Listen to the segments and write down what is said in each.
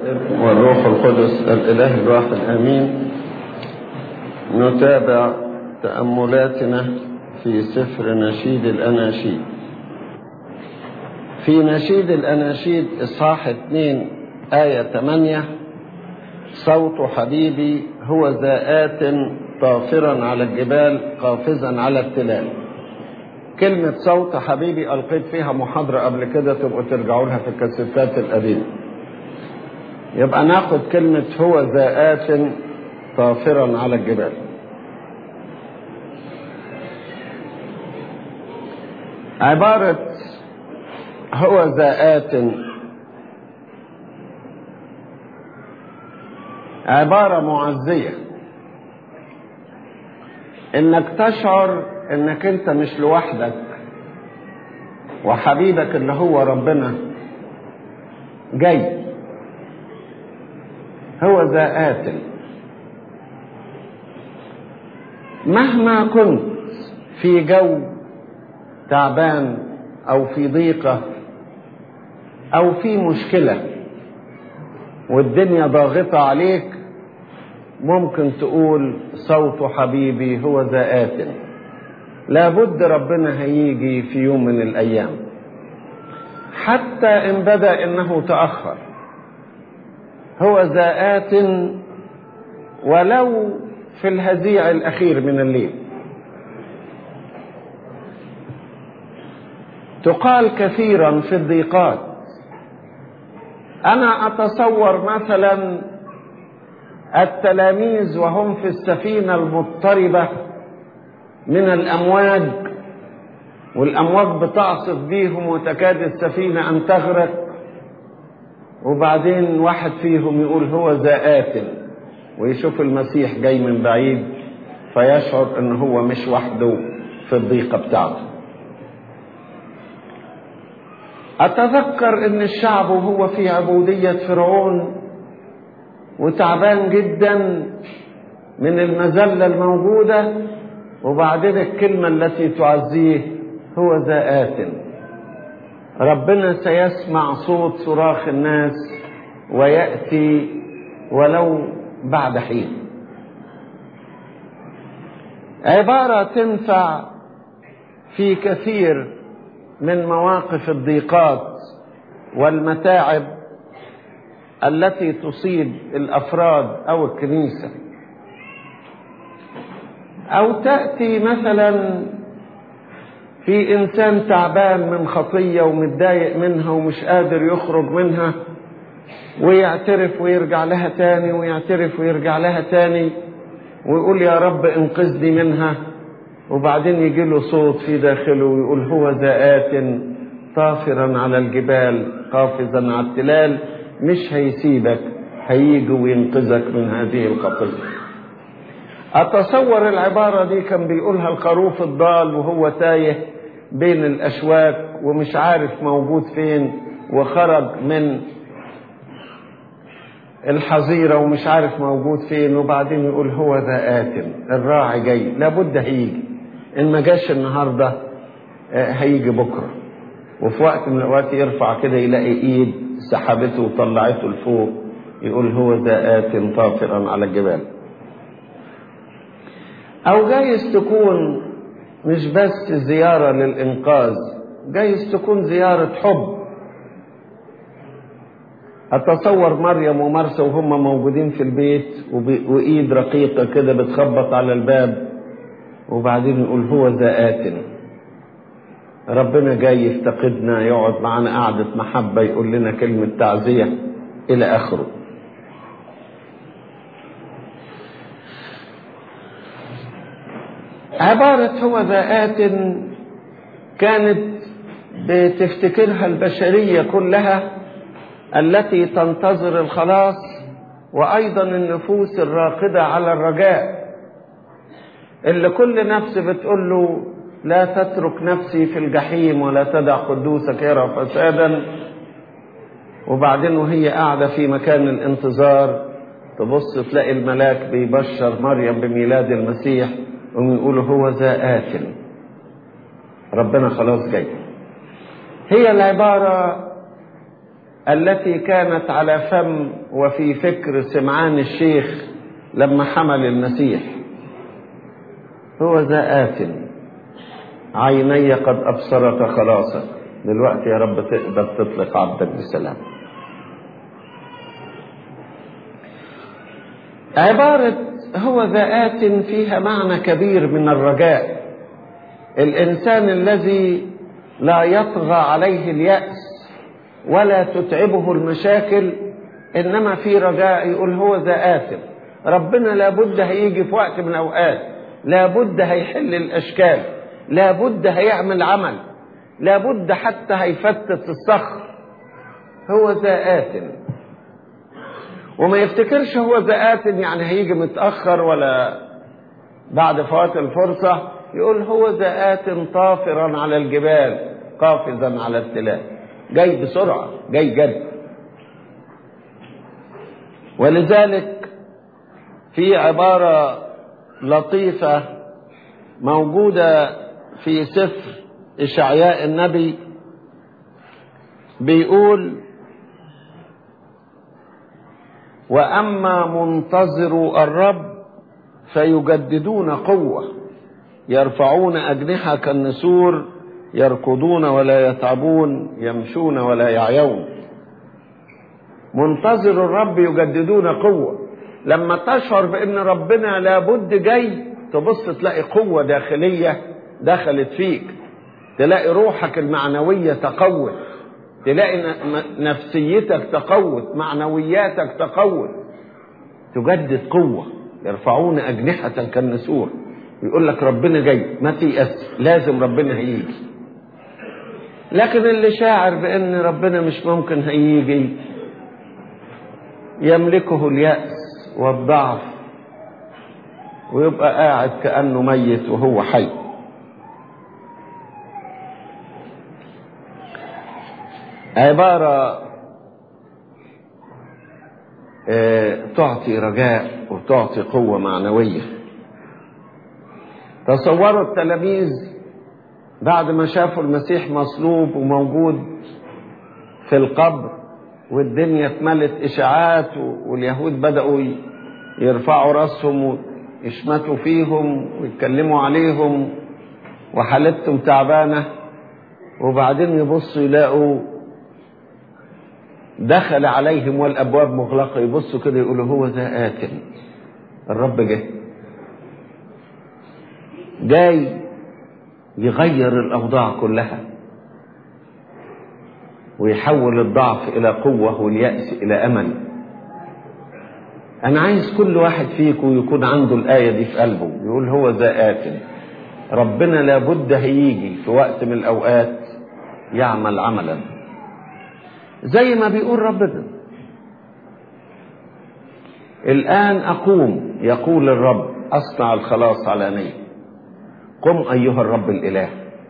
والابن والروح القدس الإله الواحد آمين نتابع تأملاتنا في سفر نشيد الأناشيد في نشيد الأناشيد إصحاح 2 آية 8 صوت حبيبي هو ذات طافرا على الجبال قافزا على التلال كلمة صوت حبيبي ألقيت فيها محاضرة قبل كده تبقوا ترجعوا لها في الكاسيتات القديمة يبقى ناخد كلمة هو ذات طافرا على الجبال عبارة هو ذات عبارة معزية انك تشعر انك انت مش لوحدك وحبيبك اللي هو ربنا جاي هو ذا آت مهما كنت في جو تعبان او في ضيقة او في مشكلة والدنيا ضاغطة عليك ممكن تقول صوت حبيبي هو ذا آت لابد ربنا هيجي في يوم من الأيام حتى إن بدا إنه تأخر هو ذا آت ولو في الهزيع الأخير من الليل تقال كثيرا في الضيقات أنا أتصور مثلا التلاميذ وهم في السفينة المضطربة من الأمواج والأمواج بتعصف بيهم وتكاد السفينة أن تغرق وبعدين واحد فيهم يقول هو ذا ويشوف المسيح جاي من بعيد فيشعر ان هو مش وحده في الضيقة بتاعته أتذكر ان الشعب وهو في عبودية فرعون وتعبان جدا من المذلة الموجودة وبعدين الكلمة التي تعزيه هو ذا آت ربنا سيسمع صوت صراخ الناس ويأتي ولو بعد حين عبارة تنفع في كثير من مواقف الضيقات والمتاعب التي تصيب الافراد او الكنيسه او تاتي مثلا في انسان تعبان من خطيه ومتضايق منها ومش قادر يخرج منها ويعترف ويرجع لها تاني ويعترف ويرجع لها تاني ويقول يا رب انقذني منها وبعدين يجي له صوت في داخله ويقول هو ذات طافرا على الجبال قافزا على التلال مش هيسيبك هيجي وينقذك من هذه الخطية أتصور العبارة دي كان بيقولها الخروف الضال وهو تايه بين الأشواك ومش عارف موجود فين وخرج من الحظيرة ومش عارف موجود فين وبعدين يقول هو ذا آت الراعي جاي لابد هيجي إن ما جاش النهاردة هيجي بكرة وفي وقت من الأوقات يرفع كده يلاقي إيد سحبته وطلعته لفوق يقول هو ذا آت طافرا على الجبال أو جايز تكون مش بس زيارة للإنقاذ جايز تكون زيارة حب أتصور مريم ومرسى وهم موجودين في البيت وإيد رقيقة كده بتخبط على الباب وبعدين يقول هو ذا آت ربنا جاي يفتقدنا يقعد معانا قعدة محبة يقول لنا كلمة تعزية إلى آخره عبارة هو ذات كانت بتفتكرها البشرية كلها التي تنتظر الخلاص وأيضا النفوس الراقدة على الرجاء اللي كل نفس بتقول له لا تترك نفسي في الجحيم ولا تدع قدوسك يرى فسادا وبعدين وهي قاعدة في مكان الانتظار تبص تلاقي الملاك بيبشر مريم بميلاد المسيح ويقول هو ذا آت ربنا خلاص جاي هي العبارة التي كانت على فم وفي فكر سمعان الشيخ لما حمل المسيح هو ذا آت عيني قد أبصرت خلاصك دلوقتي يا رب تقدر تطلق عبدك بسلام عبارة هو ذا آت فيها معنى كبير من الرجاء الإنسان الذي لا يطغى عليه اليأس ولا تتعبه المشاكل إنما في رجاء يقول هو ذا آت ربنا لابد هيجي في وقت من الأوقات لابد هيحل الأشكال لابد هيعمل عمل لابد حتى هيفتت الصخر هو ذا آت وما يفتكرش هو ذا آت يعني هيجي متأخر ولا بعد فوات الفرصة يقول هو ذا آت طافرا على الجبال قافزا على التلال جاي بسرعة جاي جد ولذلك في عبارة لطيفة موجودة في سفر إشعياء النبي بيقول وأما منتظر الرب فيجددون قوة يرفعون أجنحة كالنسور يركضون ولا يتعبون يمشون ولا يعيون منتظر الرب يجددون قوة لما تشعر بأن ربنا لابد جاي تبص تلاقي قوة داخلية دخلت فيك تلاقي روحك المعنوية تقوت تلاقي نفسيتك تقوت معنوياتك تقوت تجدد قوة يرفعون أجنحة كالنسور يقول لك ربنا جاي ما تيأس لازم ربنا هيجي لكن اللي شاعر بأن ربنا مش ممكن هيجي يملكه اليأس والضعف ويبقى قاعد كأنه ميت وهو حي عبارة تعطي رجاء وتعطي قوة معنوية تصوروا التلاميذ بعد ما شافوا المسيح مصلوب وموجود في القبر والدنيا اتملت إشاعات واليهود بدأوا يرفعوا راسهم ويشمتوا فيهم ويتكلموا عليهم وحالتهم تعبانة وبعدين يبصوا يلاقوا دخل عليهم والابواب مغلقه يبصوا كده يقولوا هو ذا ات الرب جه جاي يغير الاوضاع كلها ويحول الضعف الى قوه والياس الى امل انا عايز كل واحد فيكم يكون عنده الايه دي في قلبه يقول هو ذا ات ربنا لابد هيجي في وقت من الاوقات يعمل عملا زي ما بيقول ربنا الآن أقوم يقول الرب أصنع الخلاص علانية قم أيها الرب الإله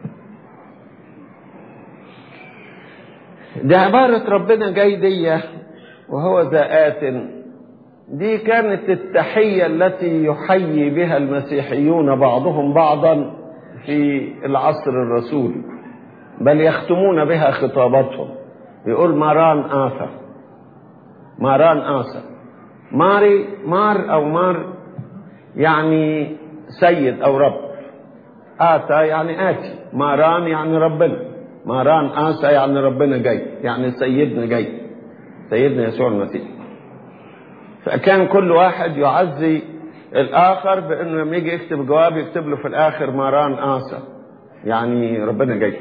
دي عبارة ربنا جاي دي وهو ذا آت دي كانت التحية التي يحيي بها المسيحيون بعضهم بعضا في العصر الرسولي بل يختمون بها خطاباتهم يقول ماران آثر ماران آثر ماري مار أو مار يعني سيد أو رب آتى يعني آتي ماران يعني ربنا ماران آسى يعني ربنا جاي يعني سيدنا جاي سيدنا يسوع المسيح فكان كل واحد يعزي الآخر بأنه لما يجي يكتب جواب يكتب له في الآخر ماران آسى يعني ربنا جاي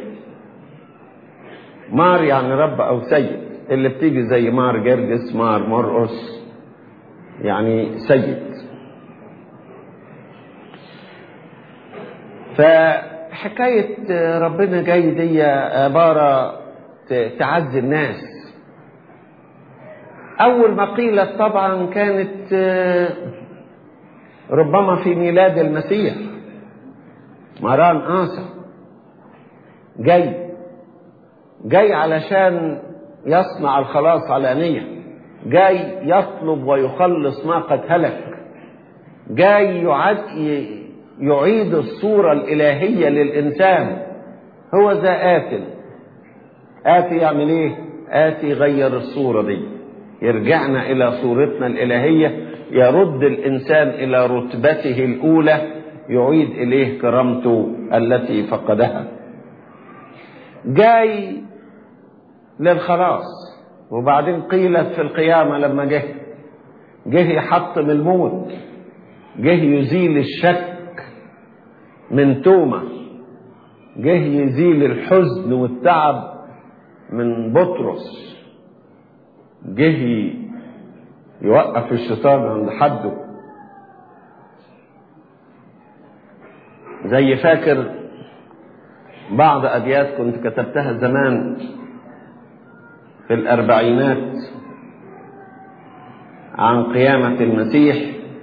مار يعني رب او سيد اللي بتيجي زي مار جرجس مار مرقس يعني سيد فحكاية ربنا جاي دي عبارة تعزي الناس أول ما قيلت طبعا كانت ربما في ميلاد المسيح مران آسى جاي جاي علشان يصنع الخلاص علانية جاي يطلب ويخلص ما قد هلك جاي يعد يعيد الصورة الإلهية للإنسان هو ذا آت آت يعمل إيه؟ آتي غير الصورة دي يرجعنا إلى صورتنا الإلهية يرد الإنسان إلى رتبته الأولى يعيد إليه كرامته التي فقدها جاي للخلاص وبعدين قيلت في القيامة لما جه جه يحطم الموت جه يزيل الشك من تومة جه يزيل الحزن والتعب من بطرس جه يوقف الشيطان عند حده زي فاكر بعض أبيات كنت كتبتها زمان في الأربعينات عن قيامة المسيح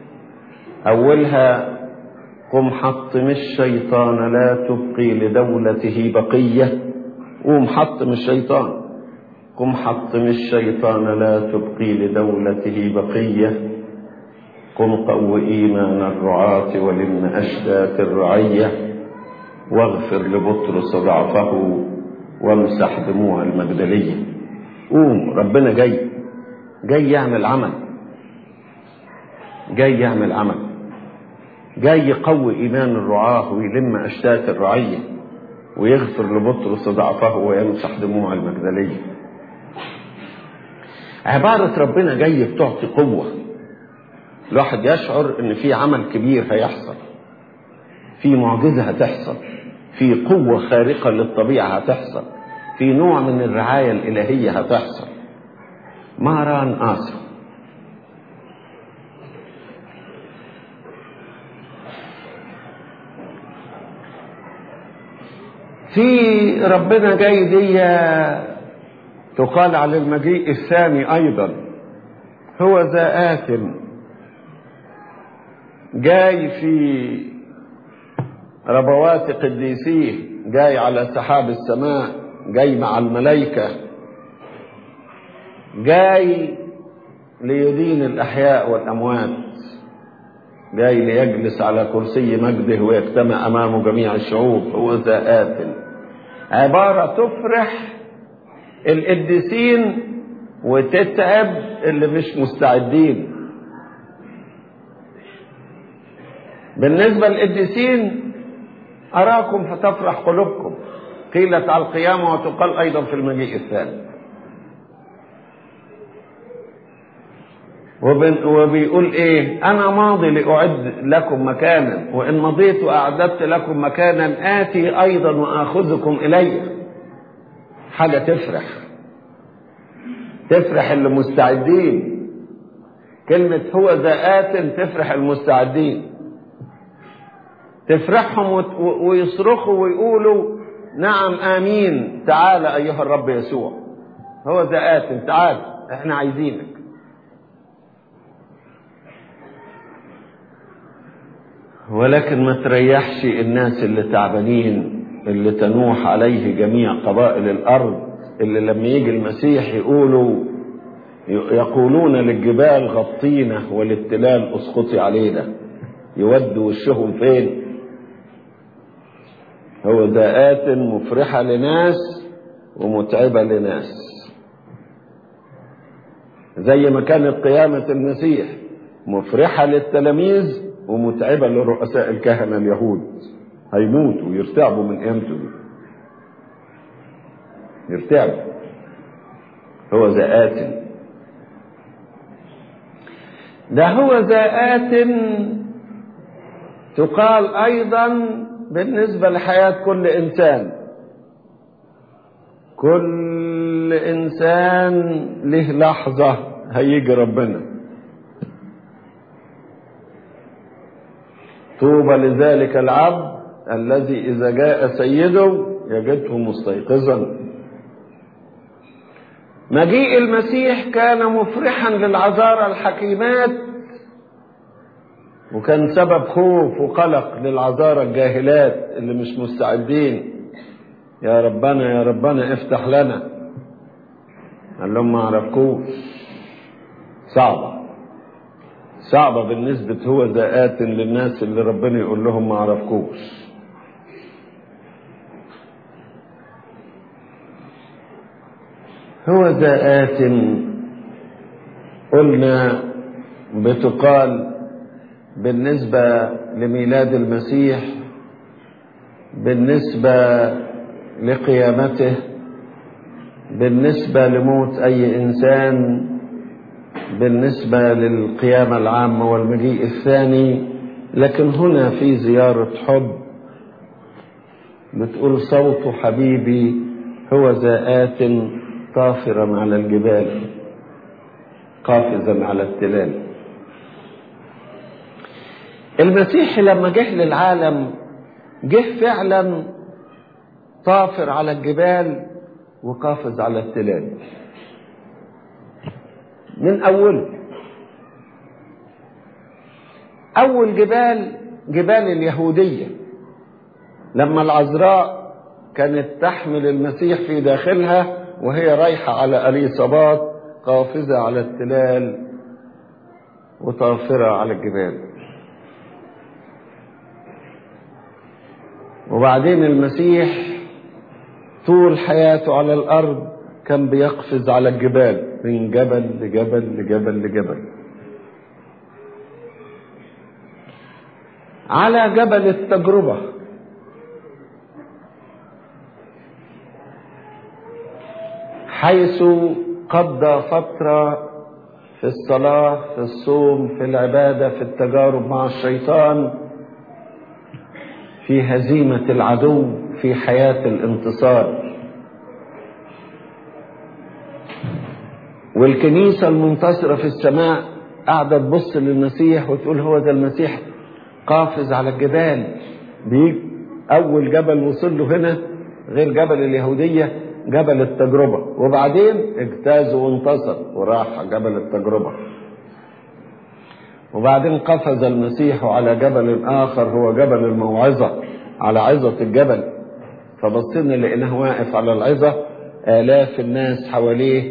أولها قم حطم الشيطان لا تبقي لدولته بقية قوم حطم الشيطان قم حطم الشيطان لا تبقي لدولته بقية قم قو إيمان الرعاة ولم أشتات الرعية واغفر لبطرس ضعفه وامسح دموع المجدلية قوم ربنا جاي جاي يعمل عمل جاي يعمل عمل جاي يقوي إيمان الرعاة ويلم أشتات الرعية ويغفر لبطرس ضعفه ويمسح دموع المجدلية عبارة ربنا جاي بتعطي قوة الواحد يشعر ان في عمل كبير هيحصل في معجزة هتحصل في قوة خارقة للطبيعة هتحصل في نوع من الرعاية الإلهية هتحصل ماران آسر في ربنا جاي دي تقال على المجيء الثاني أيضا هو ذا آت جاي في ربوات قديسيه جاي على سحاب السماء جاي مع الملائكة جاي ليدين الأحياء والأموات جاي ليجلس على كرسي مجده ويجتمع أمامه جميع الشعوب هو ذا آت عبارة تفرح القديسين وتتعب اللي مش مستعدين بالنسبة للقديسين أراكم فتفرح قلوبكم قيلت على القيامة وتقال أيضا في المجيء الثاني وبيقول ايه انا ماضي لاعد لكم مكانا وان مضيت واعددت لكم مكانا اتي ايضا واخذكم الي حاجه تفرح تفرح اللي مستعدين كلمه هو ذا ات تفرح المستعدين تفرحهم ويصرخوا ويقولوا نعم امين تعال ايها الرب يسوع هو ذا ات تعال احنا عايزينك ولكن ما تريحش الناس اللي تعبانين اللي تنوح عليه جميع قبائل الارض اللي لما يجي المسيح يقولوا يقولون للجبال غطينا وللتلال اسقطي علينا يودوا وشهم فين هو ذات مفرحة لناس ومتعبة لناس زي ما كانت قيامة المسيح مفرحة للتلاميذ ومتعبة لرؤساء الكهنة اليهود هيموتوا ويرتعبوا من قيامته دي يرتعبوا هو ذات ده هو ذات تقال أيضا بالنسبة لحياة كل إنسان كل إنسان له لحظة هيجي ربنا طوبى لذلك العبد الذي إذا جاء سيده يجده مستيقظا مجيء المسيح كان مفرحا للعذارى الحكيمات وكان سبب خوف وقلق للعذارى الجاهلات اللي مش مستعدين يا ربنا يا ربنا افتح لنا قال لهم ما عرفكوش صعبة صعبة بالنسبة هو ذات للناس اللي ربنا يقول لهم ما عرفكوش هو ذا آت قلنا بتقال بالنسبة لميلاد المسيح بالنسبة لقيامته بالنسبة لموت أي إنسان بالنسبة للقيامة العامة والمجيء الثاني لكن هنا في زيارة حب بتقول صوت حبيبي هو ذات طافرا على الجبال قافزا على التلال المسيح لما جه للعالم جه فعلا طافر على الجبال وقافز على التلال من أوله أول جبال جبال اليهودية لما العذراء كانت تحمل المسيح في داخلها وهي رايحة على أليصابات قافزة على التلال وطافرة على الجبال وبعدين المسيح طول حياته على الأرض كان بيقفز على الجبال من جبل لجبل لجبل لجبل على جبل التجربة حيث قضى فترة في الصلاة في الصوم في العبادة في التجارب مع الشيطان في هزيمة العدو في حياة الانتصار والكنيسة المنتصرة في السماء قاعدة تبص للمسيح وتقول هو ده المسيح قافز على الجبال بيجي أول جبل وصل له هنا غير جبل اليهودية جبل التجربة وبعدين اجتاز وانتصر وراح جبل التجربة وبعدين قفز المسيح على جبل آخر هو جبل الموعظة على عظة الجبل فبصينا لقيناه واقف على العظة آلاف الناس حواليه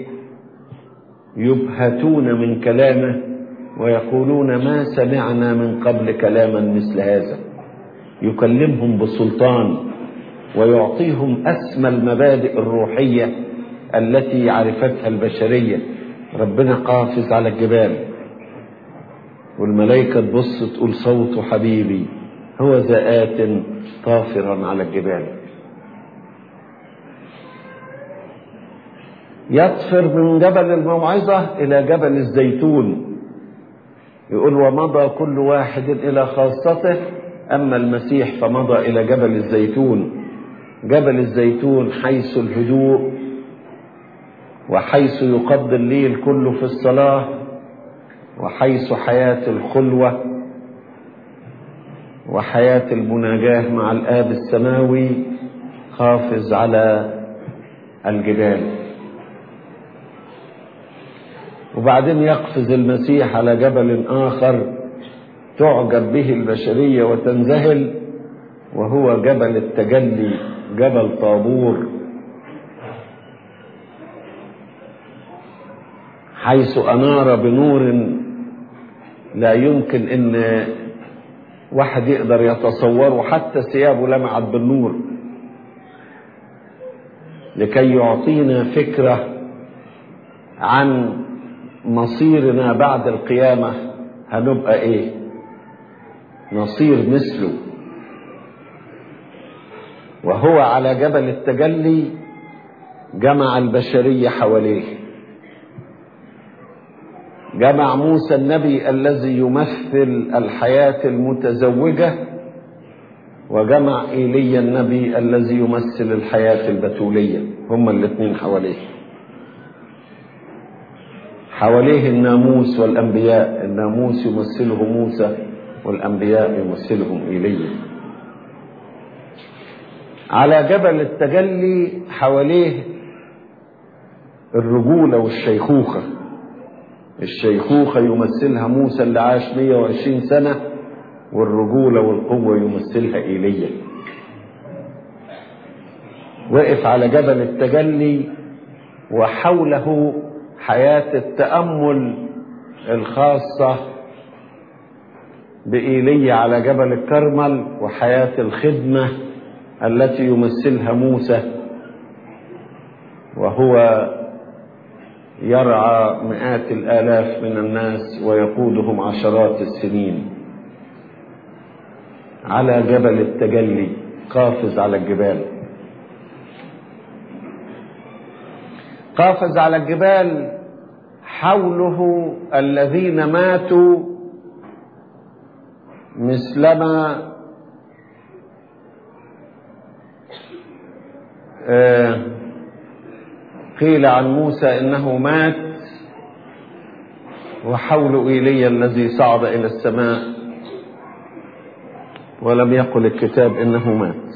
يبهتون من كلامه ويقولون ما سمعنا من قبل كلاما مثل هذا يكلمهم بسلطان ويعطيهم أسمى المبادئ الروحية التي عرفتها البشرية ربنا قافز على الجبال والملائكة تبص تقول صوت حبيبي هو ذات طافرا على الجبال يطفر من جبل الموعظة إلى جبل الزيتون يقول ومضى كل واحد إلى خاصته أما المسيح فمضى إلى جبل الزيتون جبل الزيتون حيث الهدوء وحيث يقضي الليل كله في الصلاة وحيث حياة الخلوة وحياة المناجاة مع الآب السماوي حافظ على الجبال وبعدين يقفز المسيح على جبل آخر تعجب به البشرية وتنذهل وهو جبل التجلي جبل طابور حيث أنار بنور لا يمكن ان واحد يقدر يتصوره حتى ثيابه لمعت بالنور لكي يعطينا فكرة عن مصيرنا بعد القيامة هنبقى ايه نصير مثله وهو على جبل التجلي جمع البشرية حواليه جمع موسى النبي الذي يمثل الحياة المتزوجة وجمع إيليا النبي الذي يمثل الحياة البتولية هما الاثنين حواليه حواليه الناموس والأنبياء الناموس يمثله موسى والأنبياء يمثلهم إيليا على جبل التجلي حواليه الرجولة والشيخوخة الشيخوخة يمثلها موسى اللي عاش 120 سنة والرجولة والقوة يمثلها إيليا وقف على جبل التجلي وحوله حياة التأمل الخاصة بإيليا على جبل الكرمل وحياة الخدمة التي يمثلها موسى وهو يرعى مئات الآلاف من الناس ويقودهم عشرات السنين على جبل التجلي قافز على الجبال قافز على الجبال حوله الذين ماتوا مثلما قيل عن موسى انه مات وحول ايليا الذي صعد الى السماء ولم يقل الكتاب انه مات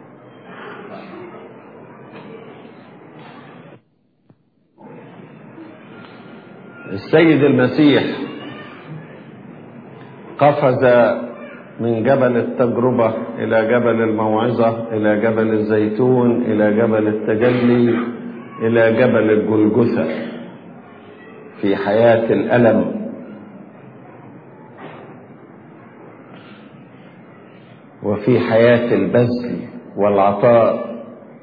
السيد المسيح قفز من جبل التجربة إلى جبل الموعظة إلى جبل الزيتون إلى جبل التجلي إلى جبل الجلجثة في حياة الألم وفي حياة البذل والعطاء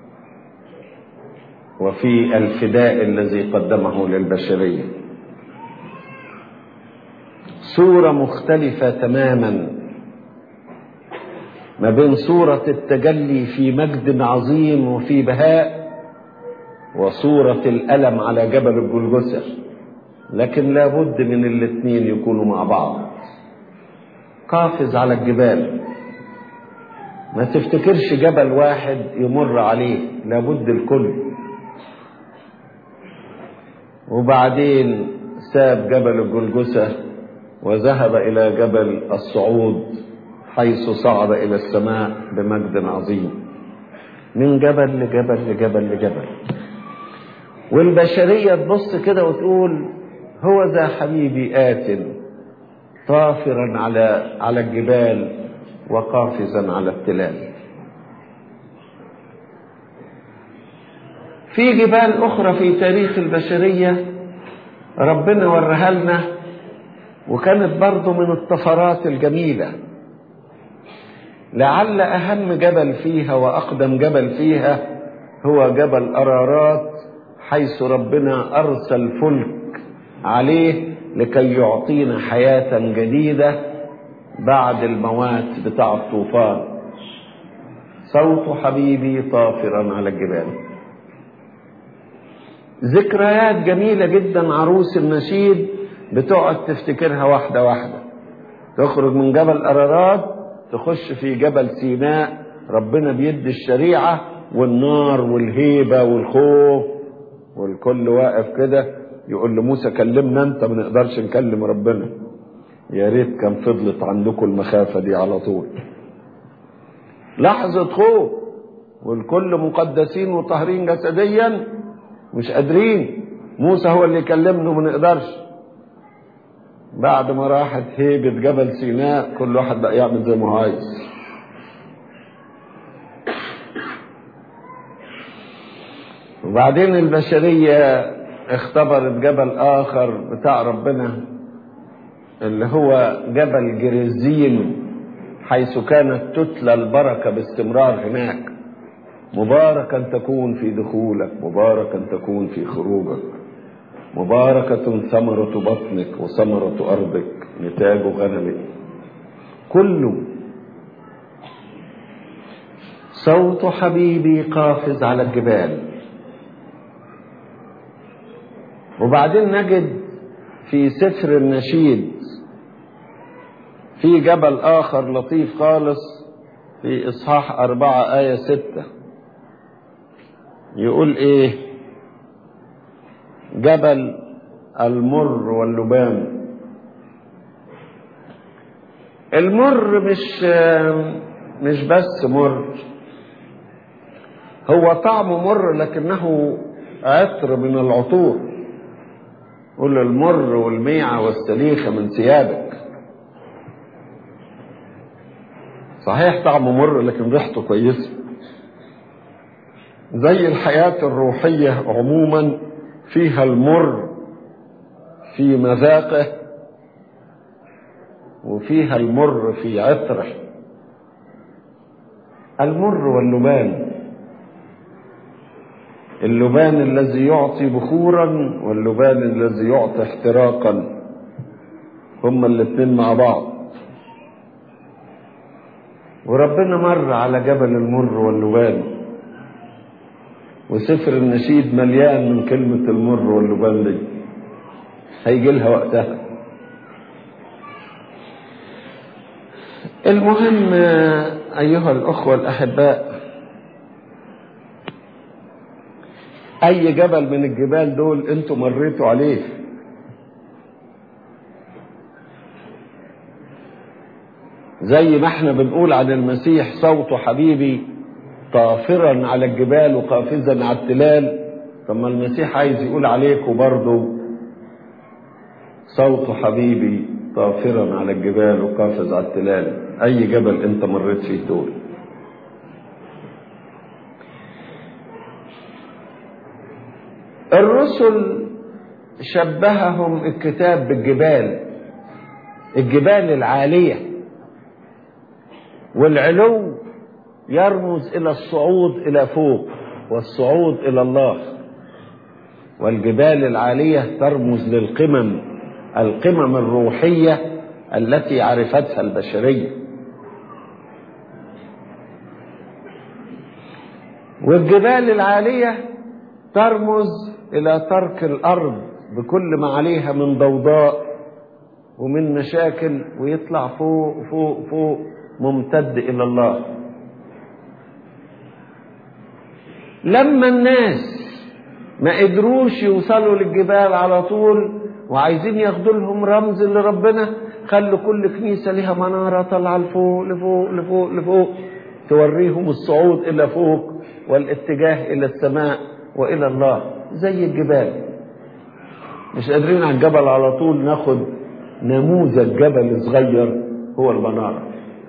وفي الفداء الذي قدمه للبشريه صورة مختلفة تماما ما بين صورة التجلي في مجد عظيم وفي بهاء وصورة الألم على جبل الجلجثة لكن لابد من الاثنين يكونوا مع بعض قافز على الجبال ما تفتكرش جبل واحد يمر عليه لابد الكل وبعدين ساب جبل الجلجثة وذهب إلى جبل الصعود حيث صعد إلى السماء بمجد عظيم من جبل لجبل لجبل لجبل والبشرية تبص كده وتقول هو ذا حبيبي آت طافرا على على الجبال وقافزا على التلال في جبال أخرى في تاريخ البشرية ربنا ورها لنا وكانت برضه من الطفرات الجميلة لعل أهم جبل فيها وأقدم جبل فيها هو جبل أرارات حيث ربنا أرسل فلك عليه لكي يعطينا حياة جديدة بعد الموات بتاع الطوفان صوت حبيبي طافرا على الجبال ذكريات جميلة جدا عروس النشيد بتقعد تفتكرها واحدة واحدة تخرج من جبل أرارات تخش في جبل سيناء ربنا بيدي الشريعة والنار والهيبة والخوف والكل واقف كده يقول لموسى كلمنا انت ما نقدرش نكلم ربنا يا ريت كان فضلت عندكم المخافة دي على طول لحظة خوف والكل مقدسين وطاهرين جسديا مش قادرين موسى هو اللي يكلمنا ما نقدرش بعد ما راحت هيبة جبل سيناء كل واحد بقى يعمل زي ما هو عايز وبعدين البشرية اختبرت جبل آخر بتاع ربنا اللي هو جبل جريزين حيث كانت تتلى البركة باستمرار هناك مباركا تكون في دخولك مباركا تكون في خروجك مباركة ثمرة بطنك وثمرة أرضك نتاج غنمك كله صوت حبيبي قافز على الجبال وبعدين نجد في سفر النشيد في جبل آخر لطيف خالص في إصحاح أربعة آية ستة يقول إيه جبل المر واللبان المر مش مش بس مر هو طعمه مر لكنه عطر من العطور قل المر والميعة والسليخة من ثيابك صحيح طعمه مر لكن ريحته كويسة زي الحياة الروحية عموما فيها المر في مذاقه وفيها المر في عطره المر واللبان اللبان الذي يعطي بخورا واللبان الذي يعطي احتراقا هما الاثنين مع بعض وربنا مر على جبل المر واللبان وسفر النشيد مليان من كلمة المر واللبان دي هيجي لها وقتها المهم أيها الأخوة الأحباء أي جبل من الجبال دول أنتم مريتوا عليه زي ما احنا بنقول عن المسيح صوت حبيبي طافرا على الجبال وقافزا على التلال طب ما المسيح عايز يقول عليكم برضه صوت حبيبي طافرا على الجبال وقافز على التلال اي جبل انت مريت فيه دول الرسل شبههم الكتاب بالجبال الجبال العاليه والعلو يرمز الى الصعود الى فوق والصعود الى الله والجبال العاليه ترمز للقمم القمم الروحيه التي عرفتها البشريه والجبال العاليه ترمز الى ترك الارض بكل ما عليها من ضوضاء ومن مشاكل ويطلع فوق فوق فوق ممتد الى الله لما الناس ما قدروش يوصلوا للجبال على طول وعايزين ياخدوا لهم رمز لربنا خلوا كل كنيسه لها مناره طالعه لفوق لفوق لفوق لفوق توريهم الصعود الى فوق والاتجاه الى السماء والى الله زي الجبال مش قادرين على الجبل على طول ناخد نموذج جبل صغير هو المناره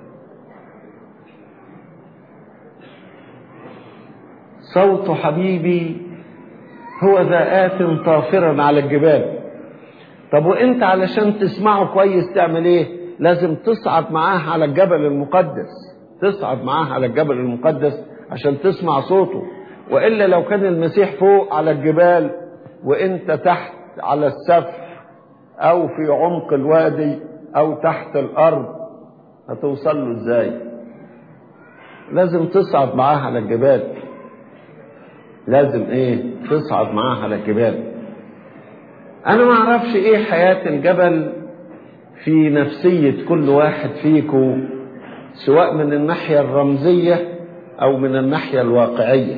صوت حبيبي هو ذا آت طافرا على الجبال طب وانت علشان تسمعه كويس تعمل ايه لازم تصعد معاه على الجبل المقدس تصعد معاه على الجبل المقدس عشان تسمع صوته والا لو كان المسيح فوق على الجبال وانت تحت على السفح او في عمق الوادي او تحت الارض هتوصل له ازاي لازم تصعد معاه على الجبال لازم ايه تصعد معاه على الجبال انا ما اعرفش ايه حياة الجبل في نفسية كل واحد فيكم سواء من الناحية الرمزية او من الناحية الواقعية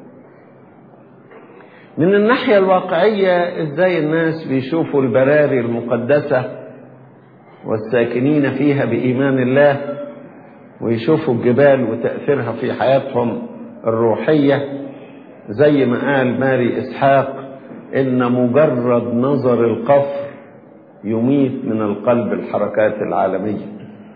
من الناحية الواقعية ازاي الناس بيشوفوا البراري المقدسة والساكنين فيها بإيمان الله ويشوفوا الجبال وتأثيرها في حياتهم الروحية زي ما قال ماري إسحاق إن مجرد نظر القفر يميت من القلب الحركات العالمية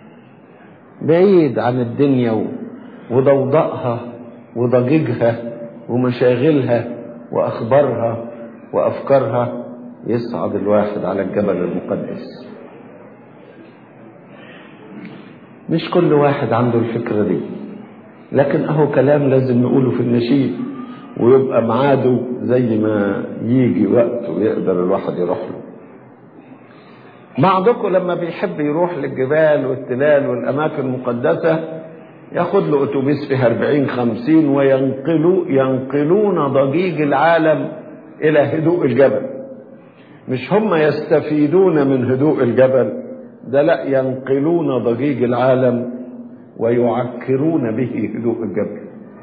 بعيد عن الدنيا وضوضائها وضجيجها ومشاغلها وأخبارها وأفكارها يصعد الواحد على الجبل المقدس مش كل واحد عنده الفكرة دي لكن أهو كلام لازم نقوله في النشيد ويبقى ميعاده زي ما يجي وقت ويقدر الواحد يروح له بعضكم لما بيحب يروح للجبال والتلال والأماكن المقدسة ياخد له أتوبيس فيه 40 50 وينقلوا ينقلون ضجيج العالم إلى هدوء الجبل مش هم يستفيدون من هدوء الجبل ده لا ينقلون ضجيج العالم ويعكرون به هدوء الجبل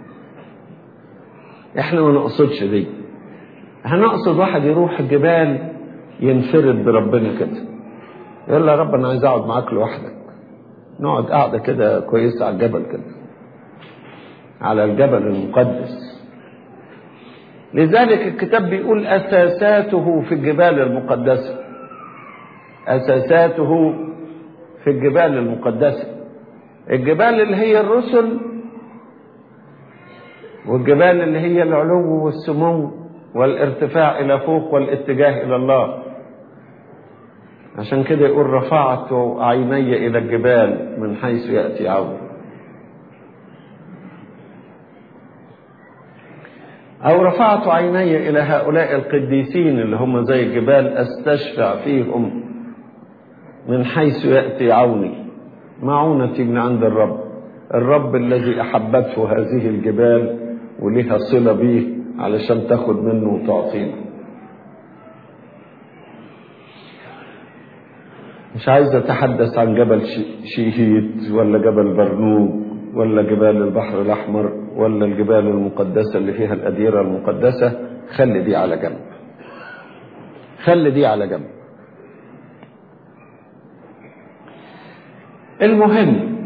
احنا ما نقصدش دي هنقصد واحد يروح الجبال ينفرد بربنا كده يقول له يا رب انا عايز اقعد معاك لوحدك نقعد قاعده كده كويسه على الجبل كده على الجبل المقدس لذلك الكتاب بيقول اساساته في الجبال المقدسه اساساته في الجبال المقدسه الجبال اللي هي الرسل والجبال اللي هي العلو والسمو والارتفاع الى فوق والاتجاه الى الله عشان كده يقول رفعت عيني الى الجبال من حيث ياتي عون أو رفعت عيني إلى هؤلاء القديسين اللي هم زي الجبال أستشفع فيهم من حيث يأتي عوني معونتي من عند الرب الرب الذي أحبته هذه الجبال ولها صلة به علشان تاخد منه وتعطينا مش عايز أتحدث عن جبل شيهيت ولا جبل برنوب ولا جبال البحر الأحمر ولا الجبال المقدسة اللي فيها الأديرة المقدسة خلي دي على جنب خلي دي على جنب المهم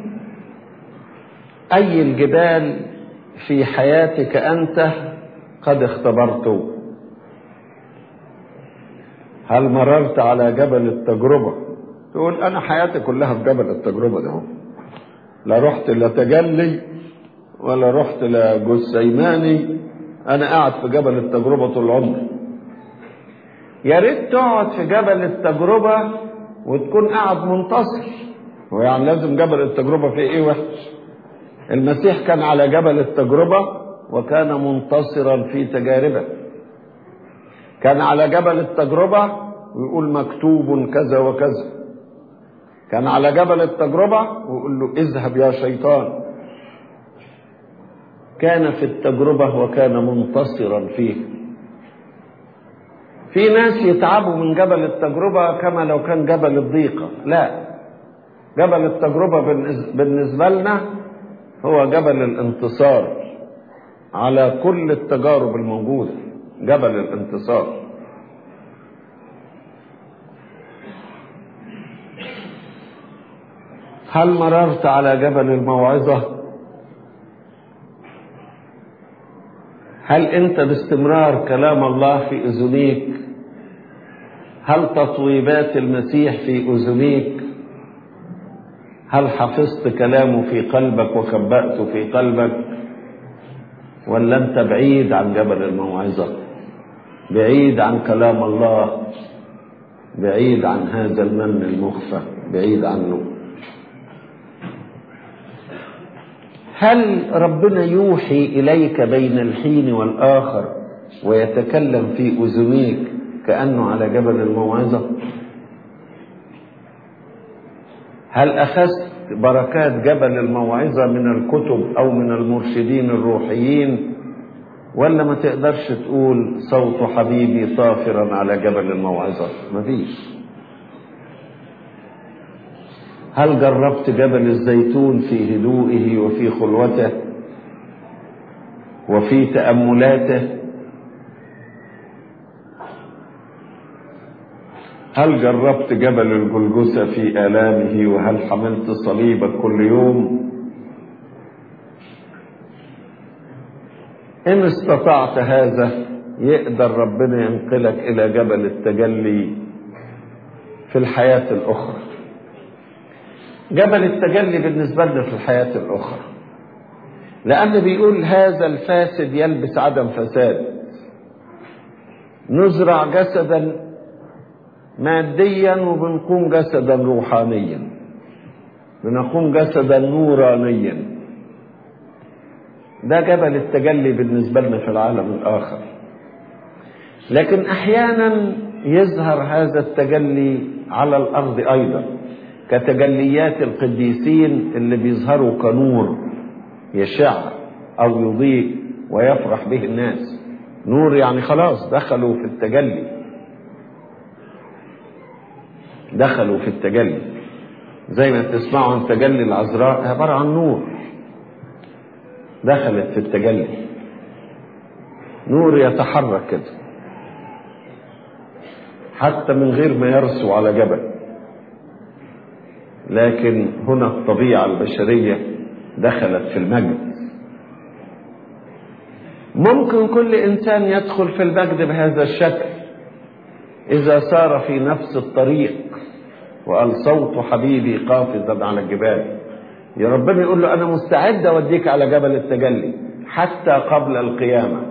أي الجبال في حياتك أنت قد اختبرته هل مررت على جبل التجربة تقول أنا حياتي كلها في جبل التجربة ده لا رحت لا تجلي ولا رحت لا جسيماني أنا قاعد في جبل التجربة طول عمري يا ريت تقعد في جبل التجربة وتكون قاعد منتصر ويعني لازم جبل التجربة فيه ايه وحش المسيح كان على جبل التجربة وكان منتصرا في تجاربه كان على جبل التجربة ويقول مكتوب كذا وكذا كان على جبل التجربة ويقول له اذهب يا شيطان كان في التجربة وكان منتصرا فيه في ناس يتعبوا من جبل التجربة كما لو كان جبل الضيقة لا جبل التجربة بالنسبة لنا هو جبل الانتصار على كل التجارب الموجودة جبل الانتصار هل مررت على جبل الموعظة هل انت باستمرار كلام الله في اذنيك هل تطويبات المسيح في اذنيك هل حفظت كلامه في قلبك وخبأته في قلبك ولا انت بعيد عن جبل الموعظة بعيد عن كلام الله بعيد عن هذا المن المخفى بعيد عنه هل ربنا يوحي إليك بين الحين والآخر ويتكلم في أذنيك كأنه على جبل الموعظة هل أخذت بركات جبل الموعظة من الكتب أو من المرشدين الروحيين ولا ما تقدرش تقول صوت حبيبي طافرا على جبل الموعظة مفيش هل جربت جبل الزيتون في هدوئه وفي خلوته وفي تأملاته هل جربت جبل الجلجسة في آلامه وهل حملت صليبك كل يوم إن استطعت هذا يقدر ربنا ينقلك إلى جبل التجلي في الحياة الأخرى جبل التجلي بالنسبة لنا في الحياة الأخرى لأن بيقول هذا الفاسد يلبس عدم فساد نزرع جسدا ماديا وبنقوم جسدا روحانيا بنقوم جسدا نورانيا ده جبل التجلي بالنسبة لنا في العالم الآخر لكن أحيانا يظهر هذا التجلي على الأرض أيضا كتجليات القديسين اللي بيظهروا كنور يشع أو يضيء ويفرح به الناس نور يعني خلاص دخلوا في التجلي دخلوا في التجلي زي ما تسمعوا عن تجلي العذراء عبارة عن نور دخلت في التجلي نور يتحرك كده حتى من غير ما يرسو على جبل لكن هنا الطبيعة البشرية دخلت في المجد ممكن كل إنسان يدخل في المجد بهذا الشكل إذا سار في نفس الطريق وقال صوت حبيبي قافزا على الجبال يا ربنا يقول له أنا مستعد أوديك على جبل التجلي حتى قبل القيامة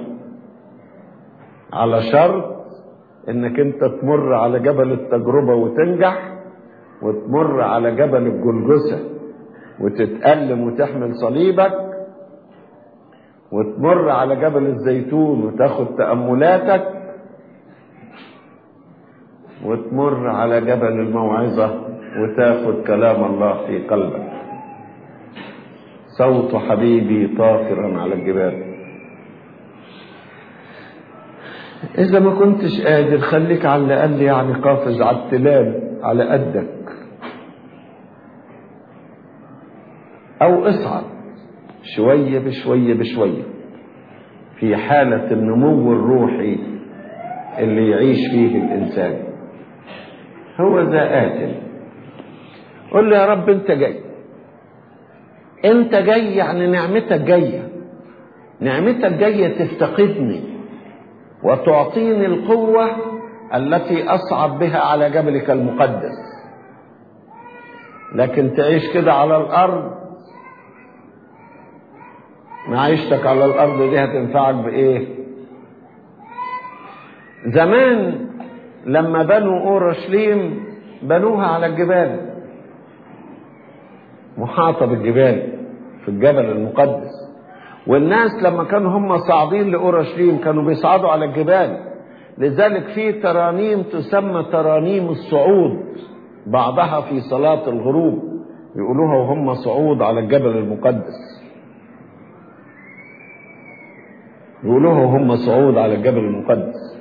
على شرط إنك أنت تمر على جبل التجربة وتنجح وتمر على جبل الجلجسة وتتألم وتحمل صليبك وتمر على جبل الزيتون وتاخد تأملاتك وتمر على جبل الموعظة وتاخد كلام الله في قلبك صوت حبيبي طافرا على الجبال إذا ما كنتش قادر خليك على الأقل يعني قافز على التلال على قدك أو اصعد شوية بشوية بشوية في حالة النمو الروحي اللي يعيش فيه الإنسان هو ذا آتل قل له يا رب أنت جاي أنت جاي يعني نعمتك جاية نعمتك جاية تفتقدني وتعطيني القوة التي أصعد بها على جبلك المقدس لكن تعيش كده على الأرض معيشتك على الأرض دي هتنفعك بإيه زمان لما بنوا أورشليم بنوها على الجبال محاطة بالجبال في الجبل المقدس والناس لما كانوا هم صاعدين لأورشليم كانوا بيصعدوا على الجبال لذلك في ترانيم تسمى ترانيم الصعود بعضها في صلاة الغروب يقولوها وهم صعود على الجبل المقدس يقولوها وهم صعود على الجبل المقدس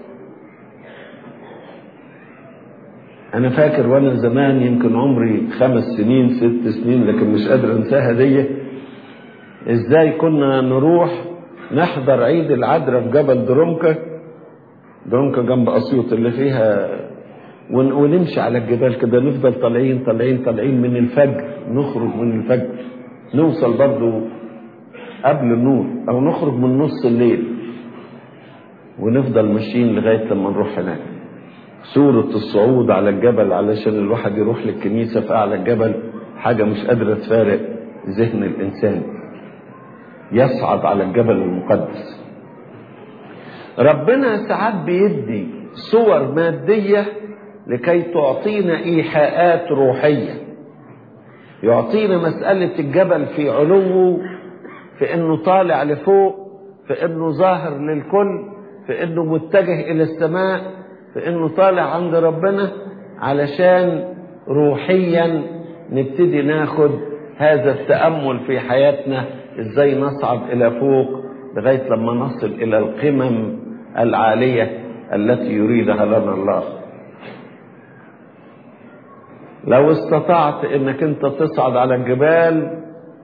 أنا فاكر وأنا زمان يمكن عمري خمس سنين ست سنين لكن مش قادر أنساها دي إزاي كنا نروح نحضر عيد العذراء في جبل درونكا درونكا جنب أسيوط اللي فيها ون- ونمشي على الجبال كده نفضل طالعين طالعين طالعين من الفجر نخرج من الفجر نوصل برضو قبل النور أو نخرج من نص الليل ونفضل ماشيين لغاية لما نروح هناك صورة الصعود على الجبل علشان الواحد يروح للكنيسة في أعلى الجبل حاجة مش قادرة تفارق ذهن الإنسان يصعد على الجبل المقدس ربنا ساعات بيدي صور مادية لكي تعطينا إيحاءات روحية يعطينا مسألة الجبل في علوه في انه طالع لفوق في انه ظاهر للكل في انه متجه الى السماء في انه طالع عند ربنا علشان روحيا نبتدي ناخد هذا التأمل في حياتنا ازاي نصعد الى فوق لغاية لما نصل الى القمم العالية التي يريدها لنا الله لو استطعت انك انت تصعد على الجبال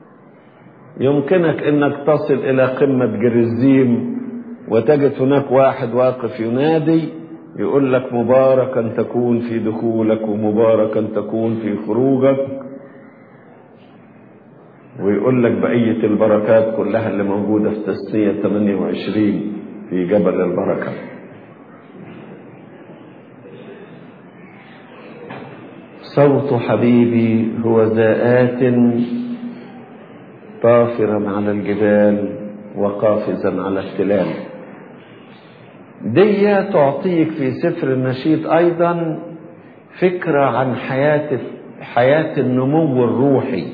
يمكنك انك تصل الى قمة جرزيم وتجد هناك واحد واقف ينادي يقول لك مباركا تكون في دخولك ومباركا تكون في خروجك ويقول لك بقية البركات كلها اللي موجودة في تسنية 28 في جبل البركة صوت حبيبي هو ذات طافرا على الجبال وقافزا على التلال دي تعطيك في سفر النشيد ايضا فكرة عن حياة حياة النمو الروحي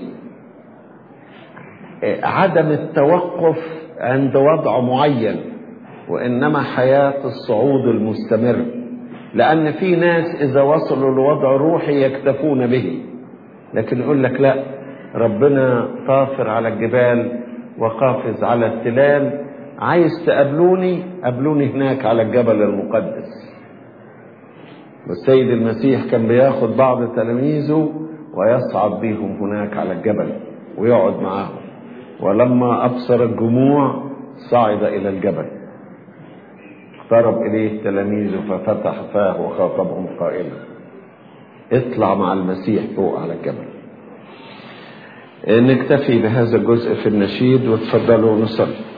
عدم التوقف عند وضع معين وانما حياة الصعود المستمر لان في ناس اذا وصلوا لوضع روحي يكتفون به لكن يقول لك لا ربنا طافر على الجبال وقافز على التلال عايز تقابلوني قابلوني هناك على الجبل المقدس والسيد المسيح كان بياخد بعض تلاميذه ويصعد بهم هناك على الجبل ويقعد معاهم ولما أبصر الجموع صعد إلى الجبل اقترب إليه تلاميذه ففتح فاه وخاطبهم قائلا اطلع مع المسيح فوق على الجبل نكتفي بهذا الجزء في النشيد وتفضلوا نصلي